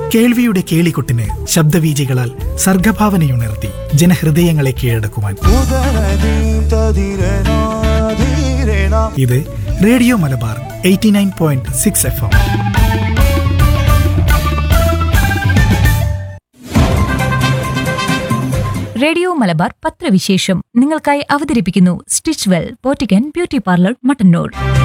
കേൾവിയുടെ കേളികൊട്ടിന് ശബ്ദവീചികളാൽ സർഗഭാവനയുണർത്തി ജനഹൃദയങ്ങളെ കീഴടക്കുവാൻ ഇത് radio Malabar eighty nine point six F M radio Malabar പത്രവിശേഷം നിങ്ങൾക്കായി അവതരിപ്പിക്കുന്നു സ്റ്റിച്ച് വെൽ പോറ്റിക്കൻ ബ്യൂട്ടി പാർലർ മട്ടന്നൂർ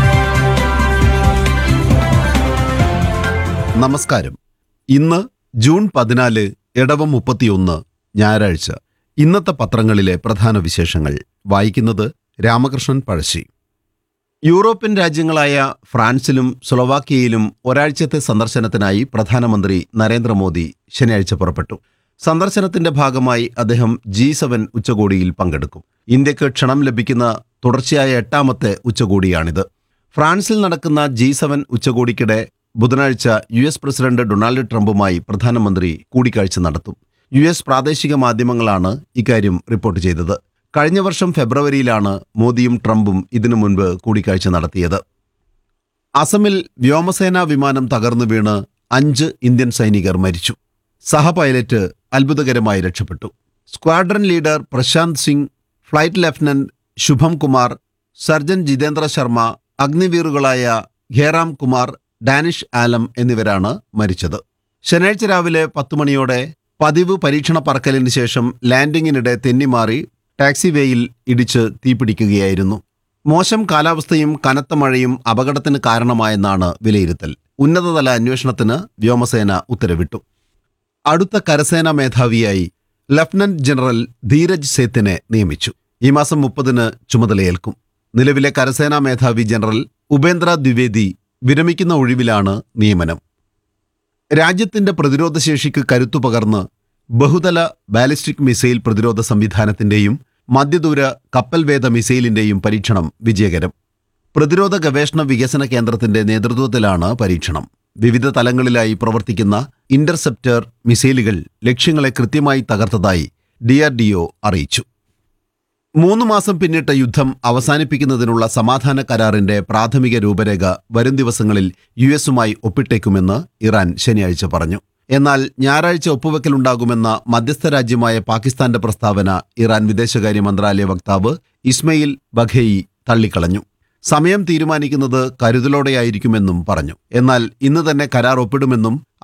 നമസ്കാരം ഇന്ന് ജൂൺ പതിനാല് ഇടവം മുപ്പത്തിയൊന്ന് ഞായറാഴ്ച ഇന്നത്തെ പത്രങ്ങളിലെ പ്രധാന വിശേഷങ്ങൾ വായിക്കുന്നത് രാമകൃഷ്ണൻ പഴശ്ശി യൂറോപ്യൻ രാജ്യങ്ങളായ ഫ്രാൻസിലും സ്ലൊവാക്യയിലും ഒരാഴ്ചത്തെ സന്ദർശനത്തിനായി പ്രധാനമന്ത്രി നരേന്ദ്രമോദി ശനിയാഴ്ച പുറപ്പെട്ടു സന്ദർശനത്തിന്റെ ഭാഗമായി അദ്ദേഹം ജി സെവൻ ഉച്ചകോടിയിൽ പങ്കെടുക്കും ഇന്ത്യക്ക് ക്ഷണം ലഭിക്കുന്ന തുടർച്ചയായ എട്ടാമത്തെ ഉച്ചകോടിയാണിത് ഫ്രാൻസിൽ നടക്കുന്ന ജി സെവൻ ഉച്ചകോടിക്കിടെ ബുധനാഴ്ച യു എസ് പ്രസിഡന്റ് ഡൊണാൾഡ് ട്രംപുമായി പ്രധാനമന്ത്രി കൂടിക്കാഴ്ച നടത്തും യു എസ് പ്രാദേശിക മാധ്യമങ്ങളാണ് ഇക്കാര്യം റിപ്പോർട്ട് ചെയ്തത് കഴിഞ്ഞ വർഷം ഫെബ്രുവരിയിലാണ് മോദിയും ട്രംപും ഇതിനു മുൻപ് കൂടിക്കാഴ്ച നടത്തിയത് അസമിൽ വ്യോമസേനാ വിമാനം തകർന്നു വീണ് അഞ്ച് ഇന്ത്യൻ സൈനികർ മരിച്ചു സഹ പൈലറ്റ് അത്ഭുതകരമായി രക്ഷപ്പെട്ടു squadron leader Prashant Singh flight lieutenant Shubham Kumar sergeant Jitendra Sharma അഗ്നിവീറുകളായ ഖേറാം കുമാർ ഡാനിഷ് ആലം എന്നിവരാണ് മരിച്ചത് ശനിയാഴ്ച രാവിലെ പത്ത് മണിയോടെ പതിവ് പരീക്ഷണ പറക്കലിന് ശേഷം ലാൻഡിങ്ങിനിടെ തെന്നിമാറി ടാക്സിവേയിൽ ഇടിച്ച് തീപിടിക്കുകയായിരുന്നു മോശം കാലാവസ്ഥയും കനത്ത മഴയും അപകടത്തിന് കാരണമായെന്നാണ് വിലയിരുത്തൽ ഉന്നതതല അന്വേഷണത്തിന് വ്യോമസേന ഉത്തരവിട്ടു അടുത്ത കരസേനാ മേധാവിയായി ലഫ്റ്റനന്റ് ജനറൽ ധീരജ് സേത്തിനെ നിയമിച്ചു ഈ മാസം മുപ്പതിന് ചുമതലയേൽക്കും നിലവിലെ കരസേനാ മേധാവി ജനറൽ ഉപേന്ദ്ര ദ്വിവേദി വിരമിക്കുന്ന ഒഴിവിലാണ് നിയമനം രാജ്യത്തിന്റെ പ്രതിരോധശേഷിക്ക് കരുത്തു പകർന്ന് ബഹുതല ബാലിസ്റ്റിക് മിസൈൽ പ്രതിരോധ സംവിധാനത്തിന്റെയും മധ്യദൂര കപ്പൽവേദ മിസൈലിന്റെയും പരീക്ഷണം വിജയകരം പ്രതിരോധ ഗവേഷണ വികസന കേന്ദ്രത്തിന്റെ നേതൃത്വത്തിലാണ് പരീക്ഷണം വിവിധ തലങ്ങളിലായി പ്രവർത്തിക്കുന്ന ഇന്റർസെപ്റ്റർ മിസൈലുകൾ ലക്ഷ്യങ്ങളെ കൃത്യമായി തകർത്തതായി ഡിആർഡിഒ അറിയിച്ചു മൂന്ന് മാസം പിന്നിട്ട യുദ്ധം അവസാനിപ്പിക്കുന്നതിനുള്ള സമാധാന കരാറിന്റെ പ്രാഥമിക രൂപരേഖ വരും ദിവസങ്ങളിൽ യു എസുമായി ഒപ്പിട്ടേക്കുമെന്ന് ഇറാൻ ശനിയാഴ്ച പറഞ്ഞു എന്നാൽ ഞായറാഴ്ച ഒപ്പുവെക്കലുണ്ടാകുമെന്ന മധ്യസ്ഥ രാജ്യമായ പാകിസ്ഥാന്റെ പ്രസ്താവന ഇറാൻ വിദേശകാര്യ മന്ത്രാലയ വക്താവ് ഇസ്മയിൽ ബഘേയി തള്ളിക്കളഞ്ഞു സമയം തീരുമാനിക്കുന്നത് കരുതലോടെയായിരിക്കുമെന്നും പറഞ്ഞു എന്നാൽ ഇന്ന് തന്നെ കരാർ ഒപ്പിടുമെന്നും